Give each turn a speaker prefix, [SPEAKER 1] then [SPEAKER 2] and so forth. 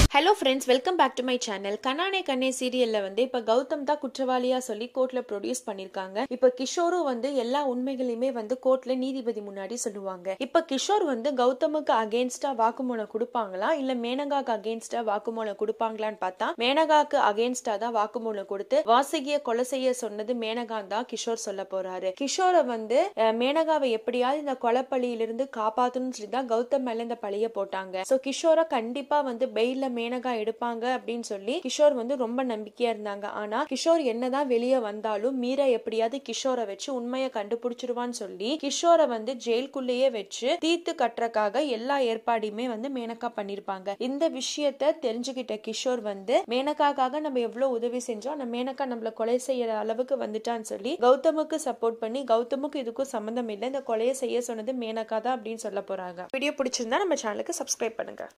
[SPEAKER 1] hello friends welcome back to my channel Kannana Kanne சீரியல்ல வந்து இப்ப கௌதம் தான் குற்றவாளியா சொல்லி கோர்ட்ல ப்ரொடியூஸ் பண்ணிருக்காங்க இப்ப கிஷோரும் வந்து எல்லா உண்மைகளையுமே வந்து கோர்ட்ல நீதிபதி முன்னாடி சொல்லுவாங்க இப்ப கிஷோர் வந்து கௌதமுக்கு அகேன்ஸ்டா வாக்குமூலம் கொடுப்பாங்களா இல்ல மேனகாக்கு அகேன்ஸ்டா வாக்குமூலம் கொடுப்பாங்களான்னு பார்த்தா மேனகாக்கு அகேன்ஸ்டா தான் வாக்குமூலம் கொடுத்து வாசுகிய கொலை செய்ய சொன்னது மேனகா தான் கிஷோர் சொல்ல போறாரு கிஷோரை வந்து அஹ், மேனகாவை எப்படியாவது இந்த கொலைப்பழியிலிருந்து காப்பாத்தணும்னு சொல்லி தான் கௌதம் மேல இந்த பழிய போட்டாங்க சோ கிஷோரை கண்டிப்பா வந்து பெயில்ல மேனகா எடுப்பாங்க அப்படின்னு சொல்லி கிஷோர் வந்து ரொம்ப நம்பிக்கையா இருந்தாங்க ஆனா கிஷோர் என்னதான் வெளியே வந்தாலும் மீரா எப்படியாவது கிஷோரை வச்சு உண்மையை கண்டுபிடிச்சிருவான்னு சொல்லி கிஷோரை வந்து ஜெயிலுக்குள்ளேயே வச்சு தீர்த்து கட்டுறக்காக எல்லா ஏற்பாடையுமே வந்து மேனகா பண்ணிருப்பாங்க இந்த விஷயத்த தெரிஞ்சுக்கிட்ட கிஷோர் வந்து மேனகாக்காக நம்ம எவ்வளவு உதவி செஞ்சோம் அந்த மேனகா நம்மள கொலை செய்யற அளவுக்கு வந்துட்டான்னு சொல்லி கௌதமுக்கு சப்போர்ட் பண்ணி கௌதமுக்கு இதுக்கும் சம்மந்தம் இல்லை இந்த கொலையை செய்ய சொன்னது மேனகா தான் அப்படின்னு சொல்ல போறாங்க வீடியோ பிடிச்சிருந்தா நம்ம சேனலுக்கு சப்ஸ்கிரைப் பண்ணுங்க